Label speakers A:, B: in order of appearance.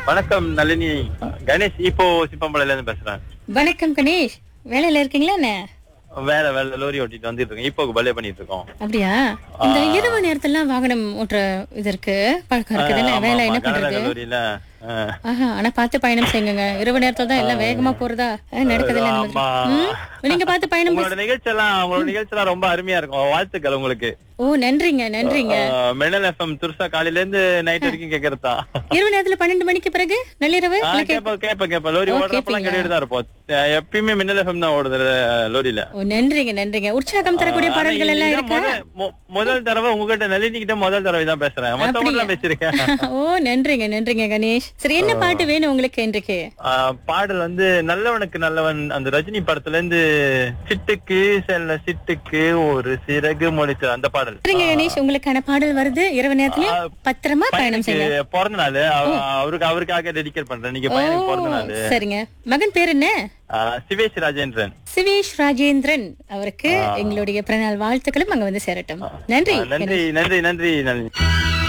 A: வணக்கம் நளினி கணேஷ் இப்போ சிப்பம்பளையில இருந்து பேசுறேன்
B: வணக்கம் கணேஷ் வேலையில இருக்கீங்களா என்ன
A: வேலை வேலை லோரி ஓட்டிட்டு வந்துட்டு இருக்கோம் இப்போ பலே பண்ணிட்டு இருக்கோம்
B: அப்படியா இந்த இரவு நேரத்துல வாகனம் ஓட்டுற இது இருக்கு பழக்கம் இருக்குது என்ன
A: ஆமா,
B: வேலை
A: ஆமா,
B: என்ன
A: கனடா
B: பண்றது
A: லோரியில ஆ.
B: ஆஹா ஆனா பார்த்து பயணம் செய்யுங்க இரவு நேரத்துல தான் எல்லாம் வேகமா போறதா அஹ், நடக்குது இல்ல இந்த
A: ஆமா.
B: மாதிரி. ம்? நீங்க பார்த்து பயணம்
A: உங்களோட நிகழ்ச்சி எல்லாம் உங்களோட நிகழ்ச்சி எல்லாம் ரொம்ப அருமையா இருக்கும் வாழ்த்துக்கள் உங்களுக்கு
B: ஓ நன்றிங்க நன்றிங்க
A: மெடல் எஃப்எம் துர்சா காலையில இருந்து நைட் வரைக்கும் கேக்குறதா
B: இரவு நேரத்துல பன்னெண்டு மணிக்கு பிறகு நள்ளிரவு
A: ஆ,
B: இல்ல கே-
A: கேப்ப கேப்ப கேப்ப லோரி
B: ஓ,
A: ஓடுறப்பெல்லாம்
B: கேப்பீங்களா?
A: கேட்டுட்டு தான் இருப்போம் அஹ், எப்பயுமே மின்னல் எஃப்எம் தான் ஓடுது அஹ், லோரியில
B: ஓ நன்றிங்க நன்றிங்க உற்சாகம் தரக்கூடிய
A: ஆனா
B: பாடல்கள் எல்லாம்
A: இதுதான்
B: இருக்கா
A: முத- மு- முதல் தடவை உங்ககிட்ட நளினி கிட்ட முதல் தடவை தான் பேசுறேன் மத்தவங்க தான் பேசிருக்கேன்
B: ஓ நன்றிங்க நன்றிங்க கணேஷ் சரி என்ன பாட்டு வேணும் உங்களுக்கு இன்றைக்கு
A: ஆஹ் பாடல் வந்து நல்லவனுக்கு நல்லவன் அந்த ரஜினி படத்துல இருந்து சிட்டுக்கு செல்ல சிட்டுக்கு ஒரு சிறகு முடிச்ச அந்த பாடல்
B: சரிங்க கணேஷ் உங்களுக்கான பாடல் வருது இரவு நேரத்துல
A: ஆ,
B: பத்திரமா பயணம் செய்யுங்க
A: பையனுக்கு பிறந்த நாள் அவ- அவருக்கு அவருக்காக டெடிகேட் பண்றேன் நீங்க பையனுக்கு பிறந்த நாள்
B: சரிங்க மகன் பேர் என்ன
A: ஆஹ் சிவேஷ் ராஜேந்திரன்
B: சிவேஷ் ராஜேந்திரன் அவருக்கு எங்களுடைய பிறநாள் வாழ்த்துக்களும் அங்க வந்து சேரட்டும் நன்றி
A: ஆஹ் நன்றி நன்றி நன்றி நன்றி